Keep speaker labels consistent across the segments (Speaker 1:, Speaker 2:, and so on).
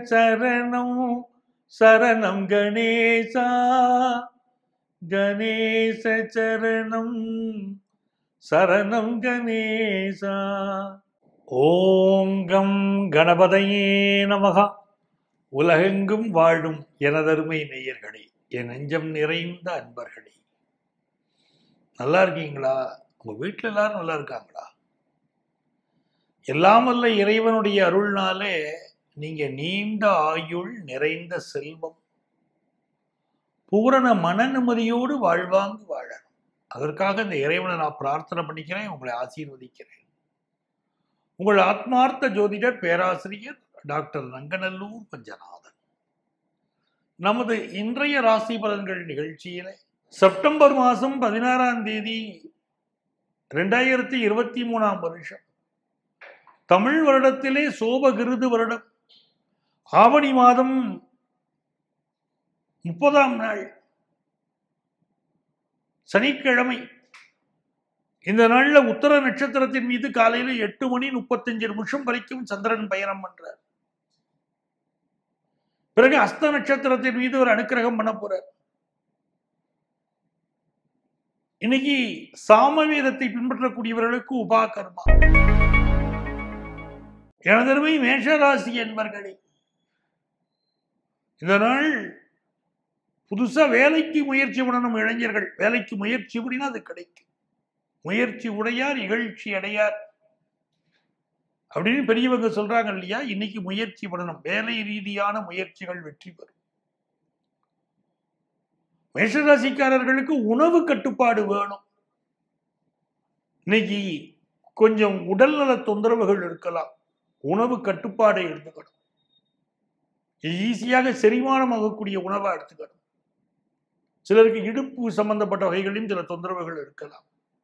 Speaker 1: சரணம் சரணம் கணேசா கணேச சரணம் சரணம் கணேசா ஓம் கம் கணபதையே நமகா உலகெங்கும் வாழும் எனதருமை நேயர்களே என் நெஞ்சம் நிறைந்த அன்பர்களே நல்லா இருக்கீங்களா உங்க வீட்டில் எல்லாரும் நல்லா இருக்காங்களா எல்லாம் வல்ல இறைவனுடைய அருள்னாலே நீங்க நீண்ட ஆயுள் நிறைந்த செல்வம் பூரண மன நிம்மதியோடு வாழ்வாங்கு வாழணும் அதற்காக இந்த இறைவனை நான் பிரார்த்தனை பண்ணிக்கிறேன் உங்களை ஆசீர்வதிக்கிறேன் உங்கள் ஆத்மார்த்த ஜோதிடர் பேராசிரியர் டாக்டர் ரங்கநல்லூர் பஞ்சநாதன் நமது இன்றைய ராசி பலன்கள் நிகழ்ச்சியில செப்டம்பர் மாதம் பதினாறாம் தேதி ரெண்டாயிரத்தி இருபத்தி மூணாம் வருஷம் தமிழ் வருடத்திலே சோபகிருது வருடம் ஆவணி மாதம் முப்பதாம் நாள் சனிக்கிழமை இந்த நாள்ல உத்தர நட்சத்திரத்தின் மீது காலையில எட்டு மணி முப்பத்தஞ்சு நிமிஷம் வரைக்கும் சந்திரன் பயணம் பண்றார் பிறகு அஸ்த நட்சத்திரத்தின் மீது ஒரு அனுக்கிரகம் பண்ண போறார் இன்னைக்கு சாமவேதத்தை பின்பற்றக்கூடியவர்களுக்கு உபாகர்மா எனதருமை மேஷராசி என்பர்களே இந்த நாள் புதுசா வேலைக்கு முயற்சி பண்ணணும் இளைஞர்கள் வேலைக்கு முயற்சி பண்ணினா அது கிடைக்கும் முயற்சி உடையார் இகழ்ச்சி அடையார் அப்படின்னு பெரியவங்க சொல்றாங்க இல்லையா இன்னைக்கு முயற்சி பண்ணணும் வேலை ரீதியான முயற்சிகள் வெற்றி பெறும் மேஷராசிக்காரர்களுக்கு உணவு கட்டுப்பாடு வேணும் இன்னைக்கு கொஞ்சம் உடல்நல தொந்தரவுகள் இருக்கலாம் உணவு கட்டுப்பாடை எடுத்துக்கணும் ஈஸியாக செரிமானம் ஆகக்கூடிய உணவை எடுத்துக்கணும் சிலருக்கு இடுப்பு சம்பந்தப்பட்ட வகைகளிலும் சில தொந்தரவுகள் இருக்கலாம்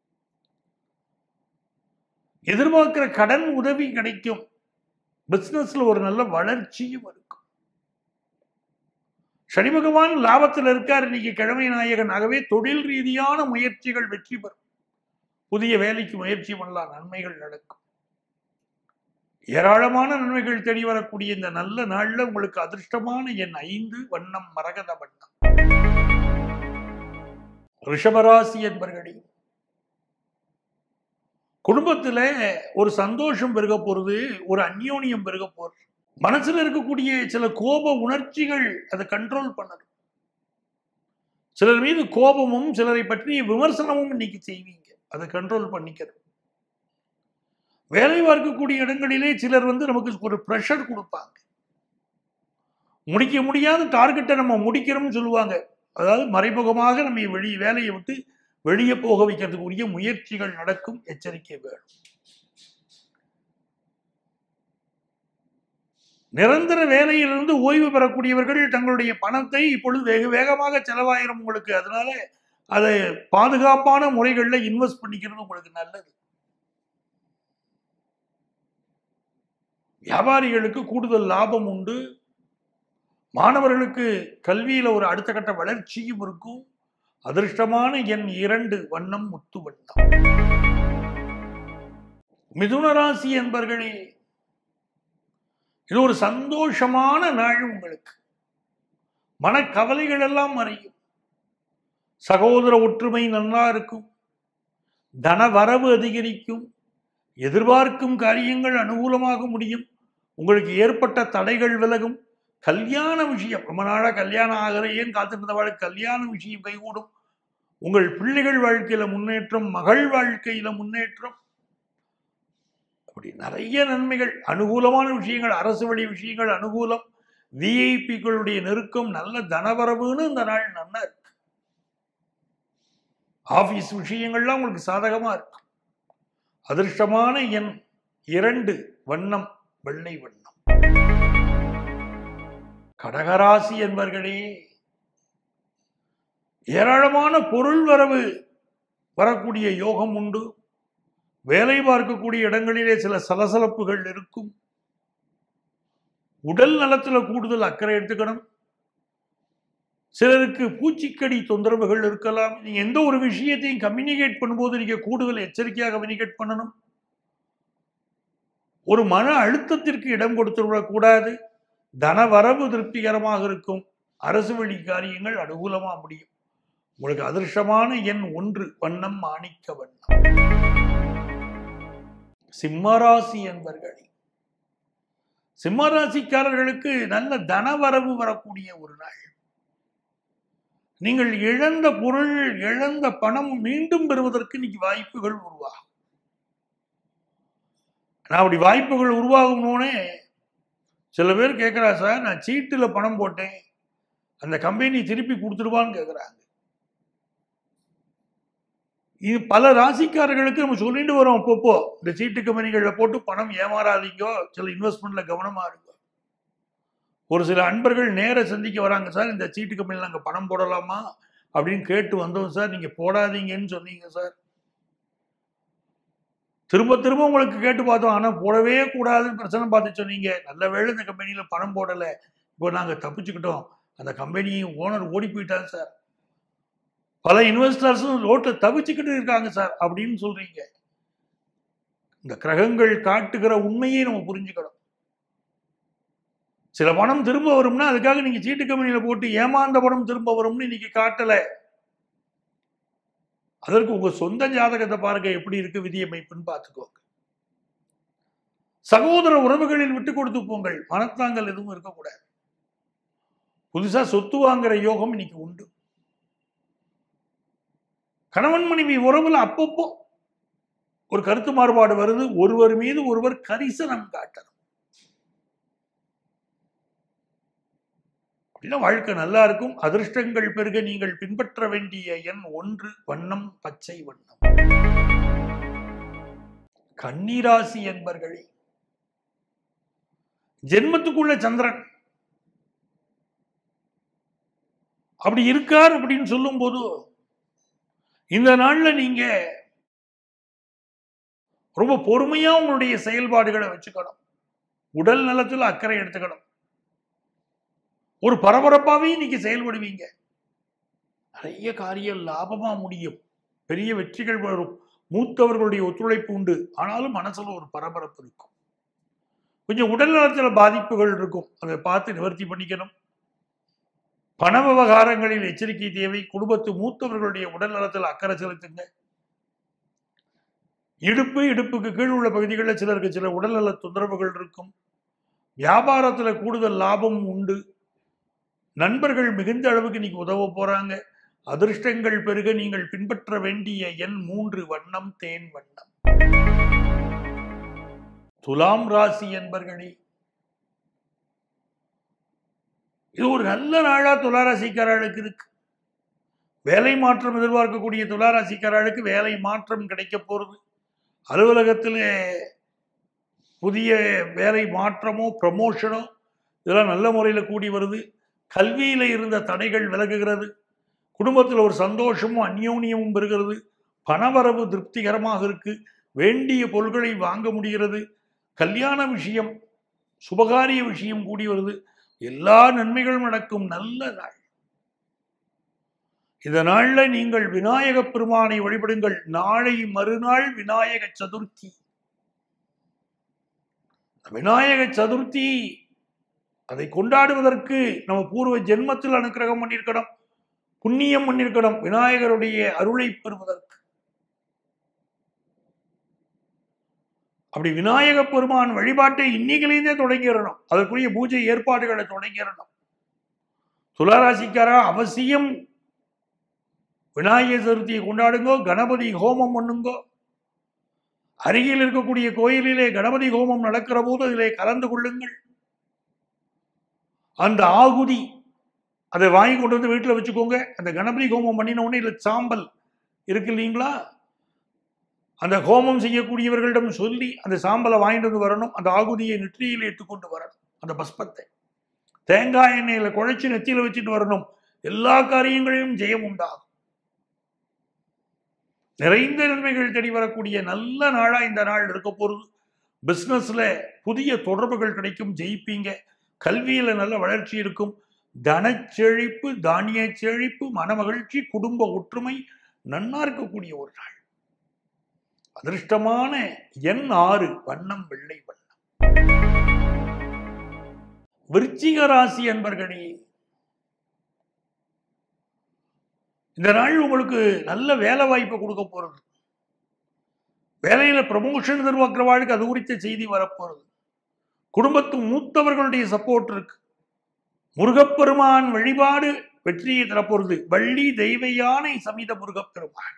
Speaker 1: எதிர்பார்க்கிற கடன் உதவி கிடைக்கும் பிசினஸ்ல ஒரு நல்ல வளர்ச்சியும் இருக்கும் சனி பகவான் லாபத்தில் இருக்கார் இன்னைக்கு கிழமை நாயகன் ஆகவே தொழில் ரீதியான முயற்சிகள் வெற்றி பெறும் புதிய வேலைக்கு முயற்சி பண்ணலாம் நன்மைகள் நடக்கும் ஏராளமான நன்மைகள் தேடி வரக்கூடிய இந்த நல்ல நாள்ல உங்களுக்கு அதிர்ஷ்டமான என் ஐந்து வண்ணம் மரகத வண்ணம் ரிஷபராசி என்பர்களே குடும்பத்துல ஒரு சந்தோஷம் பெருக போறது ஒரு அந்யோன்யம் பெருக போறது மனசுல இருக்கக்கூடிய சில கோப உணர்ச்சிகள் அதை கண்ட்ரோல் பண்ணணும் சிலர் மீது கோபமும் சிலரை பற்றிய விமர்சனமும் இன்னைக்கு செய்வீங்க அதை கண்ட்ரோல் பண்ணிக்கிறது வேலை பார்க்கக்கூடிய இடங்களிலே சிலர் வந்து நமக்கு ஒரு ப்ரெஷர் கொடுப்பாங்க முடிக்க முடியாத டார்கெட்டை நம்ம முடிக்கிறோம்னு சொல்லுவாங்க அதாவது மறைமுகமாக நம்ம வெளி வேலையை விட்டு வெளியே போக வைக்கிறதுக்கு உரிய முயற்சிகள் நடக்கும் எச்சரிக்கை வேணும் நிரந்தர வேலையிலிருந்து ஓய்வு பெறக்கூடியவர்கள் தங்களுடைய பணத்தை இப்பொழுது வெக வேகமாக செலவாயிரும் உங்களுக்கு அதனால அதை பாதுகாப்பான முறைகளில் இன்வெஸ்ட் பண்ணிக்கிறது உங்களுக்கு நல்லது வியாபாரிகளுக்கு கூடுதல் லாபம் உண்டு மாணவர்களுக்கு கல்வியில ஒரு அடுத்த கட்ட வளர்ச்சியும் இருக்கும் அதிர்ஷ்டமான என் இரண்டு வண்ணம் முத்து வண்ணம் மிதுன ராசி என்பர்களே இது ஒரு சந்தோஷமான நாள் உங்களுக்கு மனக்கவலைகள் எல்லாம் மறையும் சகோதர ஒற்றுமை நல்லா இருக்கும் தன வரவு அதிகரிக்கும் எதிர்பார்க்கும் காரியங்கள் அனுகூலமாக முடியும் உங்களுக்கு ஏற்பட்ட தடைகள் விலகும் கல்யாண விஷயம் ரொம்ப நாளா கல்யாணம் ஆகிறையேன்னு காத்திருந்தவாளுக்கு கல்யாண விஷயம் கைகூடும் உங்கள் பிள்ளைகள் வாழ்க்கையில முன்னேற்றம் மகள் வாழ்க்கையில முன்னேற்றம் அப்படி நிறைய நன்மைகள் அனுகூலமான விஷயங்கள் அரசு வழி விஷயங்கள் அனுகூலம் விஐபிகளுடைய நெருக்கம் நல்ல தனவரவுன்னு இந்த நாள் நல்லா இருக்கு ஆபீஸ் விஷயங்கள்லாம் உங்களுக்கு சாதகமா இருக்கு அதிர்ஷ்டமான எண் இரண்டு வண்ணம் வெள்ளை வண்ணம் கடகராசி என்பர்களே ஏராளமான பொருள் வரவு வரக்கூடிய யோகம் உண்டு வேலை பார்க்கக்கூடிய இடங்களிலே சில சலசலப்புகள் இருக்கும் உடல் நலத்துல கூடுதல் அக்கறை எடுத்துக்கணும் சிலருக்கு பூச்சிக்கடி தொந்தரவுகள் இருக்கலாம் நீங்க எந்த ஒரு விஷயத்தையும் கம்யூனிகேட் பண்ணும்போது நீங்க கூடுதல் எச்சரிக்கையாக கம்யூனிகேட் பண்ணணும் ஒரு மன அழுத்தத்திற்கு இடம் கொடுத்து விடக்கூடாது தனவரவு திருப்திகரமாக இருக்கும் அரசு வழி காரியங்கள் அனுகூலமா முடியும் உங்களுக்கு அதிர்ஷ்டமான எண் ஒன்று வண்ணம் மாணிக்க வண்ணம் சிம்மராசி என்பர்களே சிம்மராசிக்காரர்களுக்கு நல்ல தனவரவு வரக்கூடிய ஒரு நாள் நீங்கள் இழந்த பொருள் இழந்த பணம் மீண்டும் பெறுவதற்கு இன்னைக்கு வாய்ப்புகள் உருவாகும் நான் அப்படி வாய்ப்புகள் உருவாகணும்னே சில பேர் கேட்குறா சார் நான் சீட்டில் பணம் போட்டேன் அந்த கம்பெனி திருப்பி கொடுத்துருவான்னு கேட்குறாங்க இது பல ராசிக்காரர்களுக்கு நம்ம சொல்லிட்டு வரோம் அப்பப்போ இந்த சீட்டு கம்பெனிகளில் போட்டு பணம் ஏமாறாதீங்கோ சில இன்வெஸ்ட்மெண்ட்ல கவனமா இருக்கும் ஒரு சில அன்பர்கள் நேர சந்திக்க வராங்க சார் இந்த சீட்டு கம்பெனியில் நாங்கள் பணம் போடலாமா அப்படின்னு கேட்டு வந்தோம் சார் நீங்க போடாதீங்கன்னு சொன்னீங்க சார் திரும்ப திரும்ப உங்களுக்கு கேட்டு பார்த்தோம் ஆனால் போடவே கூடாதுன்னு பிரச்சனை பார்த்து சொன்னீங்க நல்ல வேளை இந்த கம்பெனியில் பணம் போடலை இப்போ நாங்கள் தப்பிச்சுக்கிட்டோம் அந்த கம்பெனி ஓனர் ஓடி போயிட்டாங்க சார் பல இன்வெஸ்டர்ஸும் ரோட்டில் தவிச்சுக்கிட்டு இருக்காங்க சார் அப்படின்னு சொல்றீங்க இந்த கிரகங்கள் காட்டுகிற உண்மையை நம்ம புரிஞ்சுக்கணும் சில பணம் திரும்ப வரும்னா அதுக்காக நீங்க சீட்டு கம்பெனியில போட்டு ஏமாந்த பணம் திரும்ப வரும்னு இன்னைக்கு காட்டல அதற்கு உங்க சொந்த ஜாதகத்தை பாருங்க எப்படி இருக்கு விதியமைப்புன்னு பார்த்துக்கோங்க சகோதர உறவுகளில் விட்டு கொடுத்து போங்கள் மனத்தாங்கள் எதுவும் இருக்கக்கூடாது புதுசா சொத்து வாங்குற யோகம் இன்னைக்கு உண்டு கணவன் மனைவி உறவுல அப்பப்போ ஒரு கருத்து மாறுபாடு வருது ஒருவர் மீது ஒருவர் கரிசனம் காட்டணும் அப்படின்னா வாழ்க்கை நல்லா இருக்கும் அதிர்ஷ்டங்கள் பெருக நீங்கள் பின்பற்ற வேண்டிய எண் ஒன்று வண்ணம் பச்சை வண்ணம் கன்னிராசி என்பர்களே ஜென்மத்துக்குள்ள சந்திரன் அப்படி இருக்கார் அப்படின்னு சொல்லும் போது இந்த நாள்ல நீங்க ரொம்ப பொறுமையா உங்களுடைய செயல்பாடுகளை வச்சுக்கணும் உடல் நலத்துல அக்கறை எடுத்துக்கணும் ஒரு பரபரப்பாவே இன்னைக்கு செயல்படுவீங்க நிறைய காரியம் லாபமா முடியும் பெரிய வெற்றிகள் வரும் மூத்தவர்களுடைய ஒத்துழைப்பு உண்டு ஆனாலும் மனசுல ஒரு பரபரப்பு இருக்கும் கொஞ்சம் உடல் நலத்துல பாதிப்புகள் இருக்கும் அதை பார்த்து நிவர்த்தி பண்ணிக்கணும் பண விவகாரங்களில் எச்சரிக்கை தேவை குடும்பத்து மூத்தவர்களுடைய உடல் நலத்தில் அக்கறை செலுத்துங்க இடுப்பு இடுப்புக்கு கீழ் உள்ள பகுதிகளில் சிலருக்கு சில உடல்நல தொந்தரவுகள் இருக்கும் வியாபாரத்துல கூடுதல் லாபம் உண்டு நண்பர்கள் மிகுந்த அளவுக்கு இன்னைக்கு உதவ போறாங்க அதிர்ஷ்டங்கள் பெருக நீங்கள் பின்பற்ற வேண்டிய எண் மூன்று வண்ணம் தேன் வண்ணம் துலாம் ராசி என்பர்களே இது ஒரு நல்ல நாளா துளாராசிக்காரர்களுக்கு இருக்கு வேலை மாற்றம் எதிர்பார்க்கக்கூடிய துளாராசிக்காரர்களுக்கு வேலை மாற்றம் கிடைக்க போறது அலுவலகத்திலே புதிய வேலை மாற்றமோ ப்ரமோஷனோ இதெல்லாம் நல்ல முறையில் கூடி வருது கல்வியில இருந்த தடைகள் விலகுகிறது குடும்பத்தில் ஒரு சந்தோஷமும் அந்யோன்யமும் பெறுகிறது பணவரவு திருப்திகரமாக இருக்கு வேண்டிய பொருட்களை வாங்க முடிகிறது கல்யாண விஷயம் சுபகாரிய விஷயம் கூடி வருது எல்லா நன்மைகளும் நடக்கும் நல்ல நாள் இந்த நாள்ல நீங்கள் விநாயக பெருமானை வழிபடுங்கள் நாளை மறுநாள் விநாயக சதுர்த்தி விநாயக சதுர்த்தி அதை கொண்டாடுவதற்கு நம்ம பூர்வ ஜென்மத்தில் அனுக்கிரகம் பண்ணியிருக்கணும் புண்ணியம் பண்ணியிருக்கணும் விநாயகருடைய அருளை பெறுவதற்கு அப்படி விநாயக பெருமான் வழிபாட்டை இன்னைக்கிலேருந்தே தொடங்கிடணும் அதற்குரிய பூஜை ஏற்பாடுகளை தொடங்கிடணும் துளாராசிக்காரா அவசியம் விநாயகர் சதுர்த்தியை கொண்டாடுங்கோ கணபதி ஹோமம் பண்ணுங்கோ அருகில் இருக்கக்கூடிய கோயிலிலே கணபதி ஹோமம் நடக்கிற போது அதிலே கலந்து கொள்ளுங்கள் அந்த ஆகுதி அதை வாங்கி கொண்டு வந்து வீட்டில் வச்சுக்கோங்க அந்த கணபதி ஹோமம் பண்ணின உடனே இல்லை சாம்பல் இருக்கு இல்லைங்களா அந்த ஹோமம் செய்யக்கூடியவர்களிடம் சொல்லி அந்த சாம்பலை வாங்கிட்டு வந்து வரணும் அந்த ஆகுதியை நெற்றியில் எடுத்துக்கொண்டு வரணும் அந்த பஸ்பத்தை தேங்காய் எண்ணெயில குழைச்சி நெத்தியில வச்சுட்டு வரணும் எல்லா காரியங்களிலும் ஜெயம் உண்டாகும் நிறைந்த நன்மைகள் தேடி வரக்கூடிய நல்ல நாளா இந்த நாள் இருக்க போறது பிசினஸ்ல புதிய தொடர்புகள் கிடைக்கும் ஜெயிப்பீங்க கல்வியில நல்ல வளர்ச்சி இருக்கும் தனச்செழிப்பு தானிய செழிப்பு மனமகிழ்ச்சி குடும்ப ஒற்றுமை நன்னா இருக்கக்கூடிய ஒரு நாள் அதிர்ஷ்டமான எண் ஆறு வண்ணம் வெள்ளை வண்ணம் விருச்சிக ராசி அன்பர்களே இந்த நாள் உங்களுக்கு நல்ல வேலை வாய்ப்பை கொடுக்க போறது வேலையில ப்ரமோஷன் எதிர்பார்க்கிறவாளுக்கு அது குறித்த செய்தி வரப்போறது குடும்பத்து மூத்தவர்களுடைய சப்போர்ட் இருக்கு முருகப்பெருமான் வழிபாடு வெற்றியை தரப்போறது வள்ளி தெய்வ யானை சமேத முருகப்பெருமான்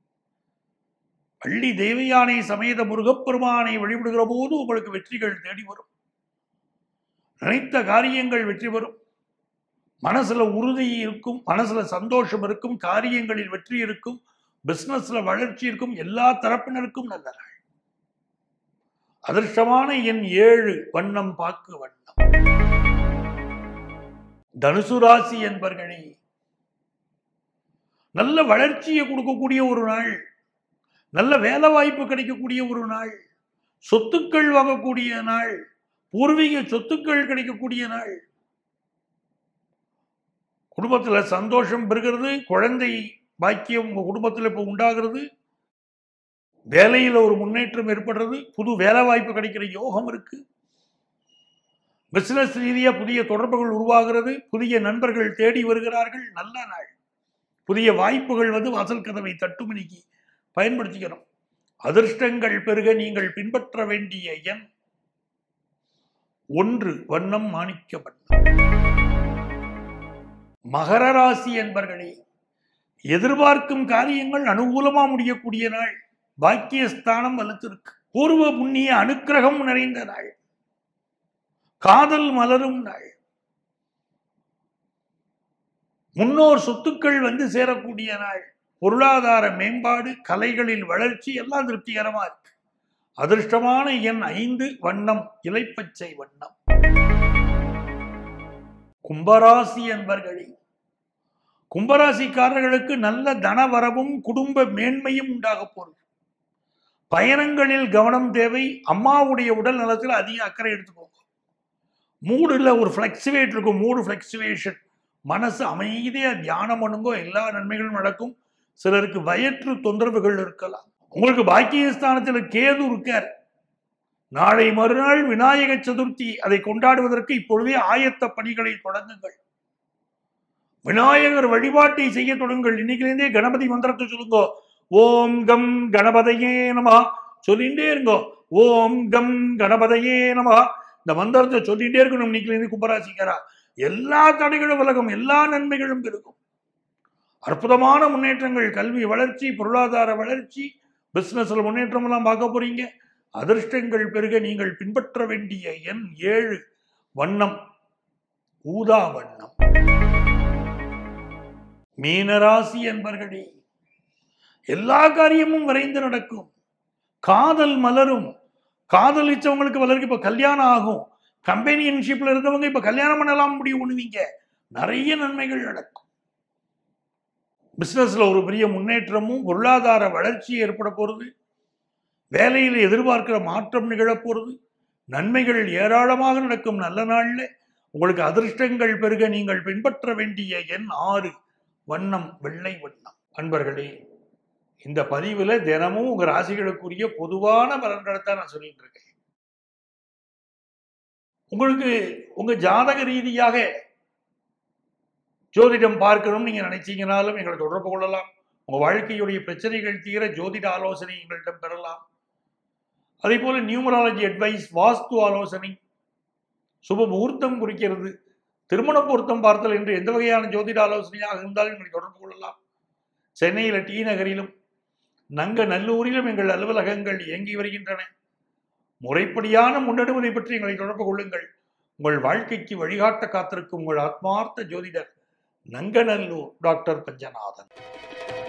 Speaker 1: வள்ளி தெய்வ யானை சமேத முருகப்பெருமானை வழிபடுகிற போது உங்களுக்கு வெற்றிகள் தேடி வரும் நினைத்த காரியங்கள் வெற்றி பெறும் மனசுல உறுதி இருக்கும் மனசுல சந்தோஷம் இருக்கும் காரியங்களில் வெற்றி இருக்கும் பிசினஸ்ல வளர்ச்சி இருக்கும் எல்லா தரப்பினருக்கும் நல்ல நாள் அதிர்ஷ்டமான எண் ஏழு வண்ணம் பாக்கு வண்ணம் தனுசு ராசி என்பர்களே நல்ல வளர்ச்சியை கொடுக்கக்கூடிய ஒரு நாள் நல்ல வேலை வாய்ப்பு கிடைக்கக்கூடிய ஒரு நாள் சொத்துக்கள் வாங்கக்கூடிய நாள் பூர்வீக சொத்துக்கள் கிடைக்கக்கூடிய நாள் குடும்பத்துல சந்தோஷம் பெறுகிறது குழந்தை பாக்கியம் உங்க குடும்பத்தில் இப்போ உண்டாகிறது வேலையில் ஒரு முன்னேற்றம் ஏற்படுறது புது வேலை வாய்ப்பு கிடைக்கிற யோகம் இருக்கு பிசினஸ் ரீதியா புதிய தொடர்புகள் உருவாகிறது புதிய நண்பர்கள் தேடி வருகிறார்கள் நல்ல நாள் புதிய வாய்ப்புகள் வந்து வாசல் கதவை தட்டும் இன்னைக்கு பயன்படுத்திக்கிறோம் அதிர்ஷ்டங்கள் பெருக நீங்கள் பின்பற்ற வேண்டிய எண் ஒன்று வண்ணம் மாணிக்க வண்ணம் மகர ராசி என்பர்களே எதிர்பார்க்கும் காரியங்கள் அனுகூலமா முடியக்கூடிய நாள் பாக்கியஸ்தானம் வலுத்திருக்கு பூர்வ புண்ணிய அனுக்கிரகம் நிறைந்த நாள் காதல் மலரும் நாள் முன்னோர் சொத்துக்கள் வந்து சேரக்கூடிய நாள் பொருளாதார மேம்பாடு கலைகளில் வளர்ச்சி எல்லாம் திருப்திகரமா இருக்கு அதிர்ஷ்டமான எண் ஐந்து வண்ணம் இலைப்பச்சை வண்ணம் கும்பராசி என்பர்களே கும்பராசிக்காரர்களுக்கு நல்ல தனவரவும் குடும்ப மேன்மையும் உண்டாக போறது பயணங்களில் கவனம் தேவை அம்மாவுடைய உடல் நலத்தில் அதிக அக்கறை எடுத்துக்கோங்க மூடுல ஒரு ஃபிளக்சுவேட் இருக்கும் மூடு ஃபிளக்சுவேஷன் மனசு அமைதியா தியானம் பண்ணுங்கோ எல்லா நன்மைகளும் நடக்கும் சிலருக்கு வயிற்று தொந்தரவுகள் இருக்கலாம் உங்களுக்கு பாக்கியஸ்தானத்தில் கேது இருக்கார் நாளை மறுநாள் விநாயக சதுர்த்தி அதை கொண்டாடுவதற்கு இப்பொழுதே ஆயத்த பணிகளை தொடங்குங்கள் விநாயகர் வழிபாட்டை செய்ய தொடங்குங்கள் இன்னைக்கிலேருந்தே கணபதி மந்திரத்தை சொல்லுங்க ஓம் கம் கணபதையே நமா சொல்லிட்டே இருங்கோ ஓம் கம் கணபதையே நமா இந்த மந்திரத்தை சொல்லிட்டே இருக்கணும் இன்னைக்கிலேருந்து கும்பராசிக்காரா எல்லா தடைகளும் விலகும் எல்லா நன்மைகளும் பெருகும் அற்புதமான முன்னேற்றங்கள் கல்வி வளர்ச்சி பொருளாதார வளர்ச்சி பிசினஸ்ல முன்னேற்றம் எல்லாம் பார்க்க போறீங்க அதிர்ஷ்டங்கள் பெருக நீங்கள் பின்பற்ற வேண்டிய எண் ஏழு வண்ணம் ஊதா வண்ணம் மீனராசி என்பர்களே எல்லா காரியமும் விரைந்து நடக்கும் காதல் மலரும் காதலிச்சவங்களுக்கு வளருக்கு இப்ப கல்யாணம் ஆகும் கம்பெனியன்ஷிப்ல இருந்தவங்க இப்ப கல்யாணம் பண்ணலாம் முடியும் பண்ணுவீங்க நிறைய நன்மைகள் நடக்கும் பிசினஸ்ல ஒரு பெரிய முன்னேற்றமும் பொருளாதார வளர்ச்சி ஏற்பட போறது வேலையில் எதிர்பார்க்கிற மாற்றம் நிகழப் போறது நன்மைகள் ஏராளமாக நடக்கும் நல்ல நாள்ல உங்களுக்கு அதிர்ஷ்டங்கள் பெருக நீங்கள் பின்பற்ற வேண்டிய எண் ஆறு வண்ணம் வெள்ளை வண்ணம் அன்பர்களே இந்த பதிவுல தினமும் உங்க ராசிகளுக்குரிய பொதுவான பலன்களை தான் நான் சொல்லிட்டு இருக்கேன் உங்களுக்கு உங்க ஜாதக ரீதியாக ஜோதிடம் பார்க்கணும்னு நீங்க நினைச்சீங்கனாலும் எங்களை தொடர்பு கொள்ளலாம் உங்க வாழ்க்கையுடைய பிரச்சனைகள் தீர ஜோதிட ஆலோசனை எங்களிடம் பெறலாம் அதே போல நியூமராலஜி அட்வைஸ் வாஸ்து ஆலோசனை சுப முகூர்த்தம் குறிக்கிறது திருமண பொருத்தம் பார்த்தல் என்று எந்த வகையான ஜோதிட ஆலோசனையாக இருந்தாலும் எங்களை தொடர்பு கொள்ளலாம் சென்னையில் டி நகரிலும் நங்க நல்லூரிலும் எங்கள் அலுவலகங்கள் இயங்கி வருகின்றன முறைப்படியான முன்னெடுவதை பற்றி எங்களை தொடர்பு கொள்ளுங்கள் உங்கள் வாழ்க்கைக்கு வழிகாட்ட காத்திருக்கும் உங்கள் ஆத்மார்த்த ஜோதிடர் நங்கநல்லூர் டாக்டர் பஞ்சநாதன்